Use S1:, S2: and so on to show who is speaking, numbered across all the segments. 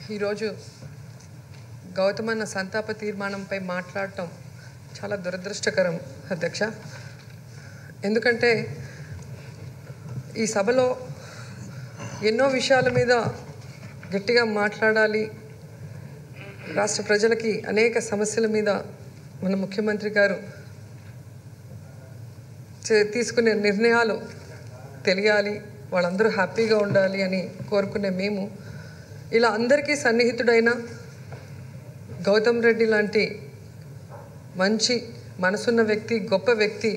S1: ఈరోజు గౌతమన్న సంతాప తీర్మానంపై మాట్లాడటం చాలా దురదృష్టకరం అధ్యక్ష ఎందుకంటే ఈ సభలో ఎన్నో విషయాల మీద గట్టిగా మాట్లాడాలి రాష్ట్ర ప్రజలకి అనేక సమస్యల మీద మన ముఖ్యమంత్రి గారు చే- తీసుకునే నిర్ణయాలు తెలియాలి వాళ్ళందరూ హ్యాపీగా ఉండాలి అని కోరుకునే మేము ఇలా అందరికీ సన్నిహితుడైన గౌతమ్ రెడ్డి లాంటి మంచి మనసున్న వ్యక్తి గొప్ప వ్యక్తి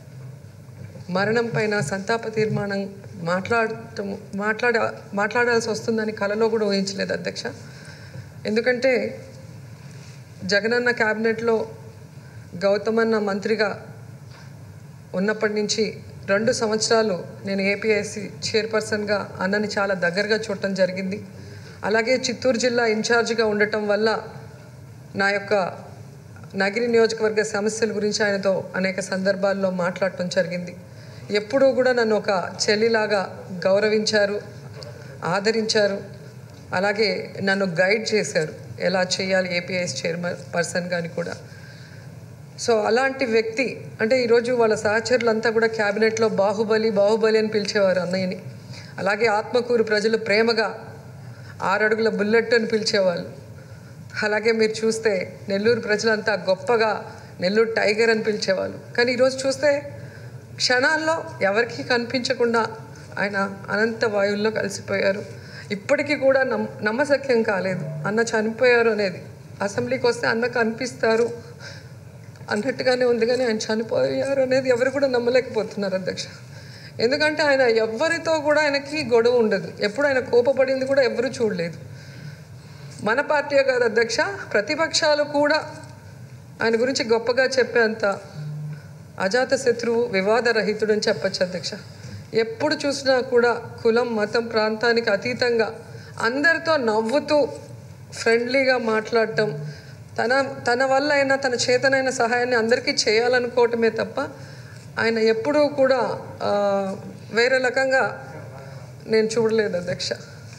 S1: మరణం పైన సంతాప తీర్మానం మాట్లాడటం మాట్లాడ మాట్లాడాల్సి వస్తుందని కలలో కూడా ఊహించలేదు అధ్యక్ష ఎందుకంటే జగనన్న క్యాబినెట్లో గౌతమన్న మంత్రిగా ఉన్నప్పటి నుంచి రెండు సంవత్సరాలు నేను ఏపీఎస్సి చైర్పర్సన్గా అన్నని చాలా దగ్గరగా చూడటం జరిగింది అలాగే చిత్తూరు జిల్లా ఇన్ఛార్జిగా ఉండటం వల్ల నా యొక్క నగిరి నియోజకవర్గ సమస్యల గురించి ఆయనతో అనేక సందర్భాల్లో మాట్లాడటం జరిగింది ఎప్పుడూ కూడా నన్ను ఒక చెల్లిలాగా గౌరవించారు ఆదరించారు అలాగే నన్ను గైడ్ చేశారు ఎలా చేయాలి ఏపీఎస్ చైర్మన్ పర్సన్ కానీ కూడా సో అలాంటి వ్యక్తి అంటే ఈరోజు వాళ్ళ సహచరులంతా కూడా క్యాబినెట్లో బాహుబలి బాహుబలి అని పిలిచేవారు అన్నయ్యని అలాగే ఆత్మకూరు ప్రజలు ప్రేమగా ఆరడుగుల బుల్లెట్ అని పిలిచేవాళ్ళు అలాగే మీరు చూస్తే నెల్లూరు ప్రజలంతా గొప్పగా నెల్లూరు టైగర్ అని పిలిచేవాళ్ళు కానీ ఈరోజు చూస్తే క్షణాల్లో ఎవరికీ కనిపించకుండా ఆయన అనంత వాయువుల్లో కలిసిపోయారు ఇప్పటికీ కూడా నమ్ నమ్మశక్యం కాలేదు అన్న చనిపోయారు అనేది అసెంబ్లీకి వస్తే అన్న కనిపిస్తారు అన్నట్టుగానే ఉంది కానీ ఆయన చనిపోయారు అనేది ఎవరు కూడా నమ్మలేకపోతున్నారు అధ్యక్ష ఎందుకంటే ఆయన ఎవ్వరితో కూడా ఆయనకి గొడవ ఉండదు ఎప్పుడు ఆయన కోపపడింది కూడా ఎవరు చూడలేదు మన పార్టీ కాదు అధ్యక్ష ప్రతిపక్షాలు కూడా ఆయన గురించి గొప్పగా చెప్పేంత అజాత శత్రువు వివాదరహితుడు అని చెప్పచ్చు అధ్యక్ష ఎప్పుడు చూసినా కూడా కులం మతం ప్రాంతానికి అతీతంగా అందరితో నవ్వుతూ ఫ్రెండ్లీగా మాట్లాడటం తన తన వల్ల అయినా తన చేతనైన సహాయాన్ని అందరికీ చేయాలనుకోవటమే తప్ప ఆయన ఎప్పుడూ కూడా ఆ, వేరే రకంగా నేను చూడలేదు అధ్యక్ష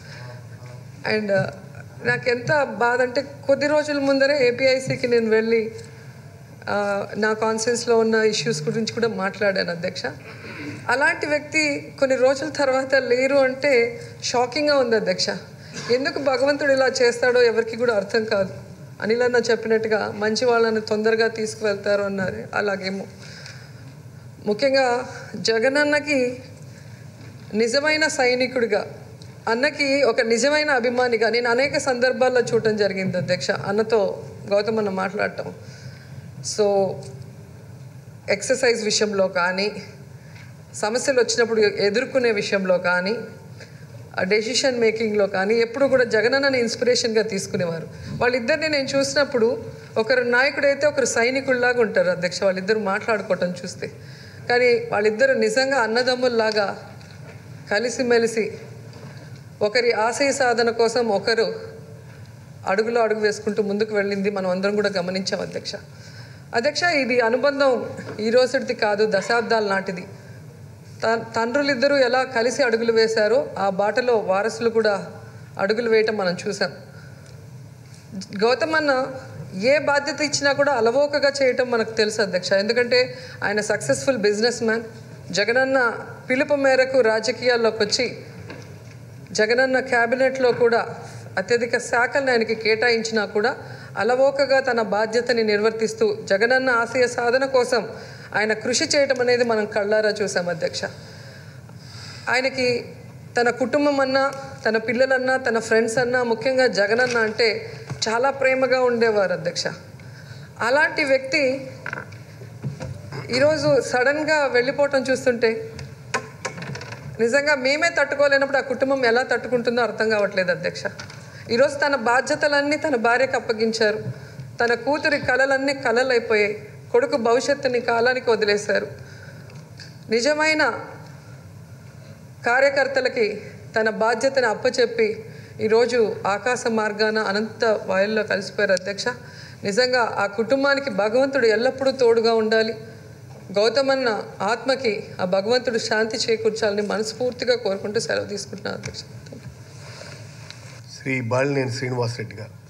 S1: అండ్ నాకు ఎంత బాధ అంటే కొద్ది రోజుల ముందరే ఏపీఐసికి నేను వెళ్ళి ఆ, నా కాన్సెన్స్లో ఉన్న ఇష్యూస్ గురించి కూడా మాట్లాడాను అధ్యక్ష అలాంటి వ్యక్తి కొన్ని రోజుల తర్వాత లేరు అంటే షాకింగ్గా ఉంది అధ్యక్ష ఎందుకు భగవంతుడు ఇలా చేస్తాడో ఎవరికి కూడా అర్థం కాదు అనిల్ అన్న చెప్పినట్టుగా మంచి వాళ్ళని తొందరగా తీసుకువెళ్తారు అన్నారు అలాగేమో ముఖ్యంగా జగనన్నకి నిజమైన సైనికుడిగా అన్నకి ఒక నిజమైన అభిమానిగా నేను అనేక సందర్భాల్లో చూడటం జరిగింది అధ్యక్ష అన్నతో గౌతమ్ అన్న మాట్లాడటం సో ఎక్సర్సైజ్ విషయంలో కానీ సమస్యలు వచ్చినప్పుడు ఎదుర్కొనే విషయంలో కానీ డెసిషన్ మేకింగ్లో కానీ ఎప్పుడు కూడా జగనన్నని ఇన్స్పిరేషన్గా తీసుకునేవారు వాళ్ళిద్దరిని నేను చూసినప్పుడు ఒకరు నాయకుడైతే ఒకరు సైనికుల్లాగా ఉంటారు అధ్యక్ష వాళ్ళిద్దరు మాట్లాడుకోవటం చూస్తే కానీ వాళ్ళిద్దరు నిజంగా అన్నదమ్ముల్లాగా కలిసిమెలిసి ఒకరి ఆశయ సాధన కోసం ఒకరు అడుగులో అడుగు వేసుకుంటూ ముందుకు వెళ్ళింది మనం అందరం కూడా గమనించాం అధ్యక్ష అధ్యక్ష ఇది అనుబంధం ఈ రోజుది కాదు దశాబ్దాల నాటిది త- తండ్రులిద్దరూ ఎలా కలిసి అడుగులు వేశారో ఆ బాటలో వారసులు కూడా అడుగులు వేయటం మనం చూసాం గౌతమ్ అన్న ఏ బాధ్యత ఇచ్చినా కూడా అలవోకగా చేయటం మనకు తెలుసు అధ్యక్ష ఎందుకంటే ఆయన సక్సెస్ఫుల్ బిజినెస్ మ్యాన్ జగనన్న పిలుపు మేరకు రాజకీయాల్లోకి వచ్చి జగనన్న క్యాబినెట్లో కూడా అత్యధిక శాఖలను ఆయనకి కేటాయించినా కూడా అలవోకగా తన బాధ్యతని నిర్వర్తిస్తూ జగనన్న ఆశయ సాధన కోసం ఆయన కృషి చేయటం అనేది మనం కళ్ళారా చూసాం అధ్యక్ష ఆయనకి తన కుటుంబం అన్నా తన పిల్లలన్నా తన ఫ్రెండ్స్ అన్నా ముఖ్యంగా జగనన్న అంటే చాలా ప్రేమగా ఉండేవారు అధ్యక్ష అలాంటి వ్యక్తి ఈరోజు సడన్గా వెళ్ళిపోవటం చూస్తుంటే నిజంగా మేమే తట్టుకోలేనప్పుడు ఆ కుటుంబం ఎలా తట్టుకుంటుందో అర్థం కావట్లేదు అధ్యక్ష ఈరోజు తన బాధ్యతలన్నీ తన భార్యకు అప్పగించారు తన కూతురి కలలన్నీ కలలైపోయాయి కొడుకు భవిష్యత్తుని కాలానికి వదిలేశారు నిజమైన కార్యకర్తలకి తన బాధ్యతని అప్పచెప్పి ఈరోజు ఆకాశ మార్గాన అనంత వాయుల్లో కలిసిపోయారు అధ్యక్ష నిజంగా ఆ కుటుంబానికి భగవంతుడు ఎల్లప్పుడూ తోడుగా ఉండాలి గౌతమన్న ఆత్మకి ఆ భగవంతుడు శాంతి చేకూర్చాలని మనస్ఫూర్తిగా కోరుకుంటూ సెలవు తీసుకుంటున్నాను అధ్యక్ష
S2: శ్రీ శ్రీ బాలినేని శ్రీనివాసరెడ్డి గారు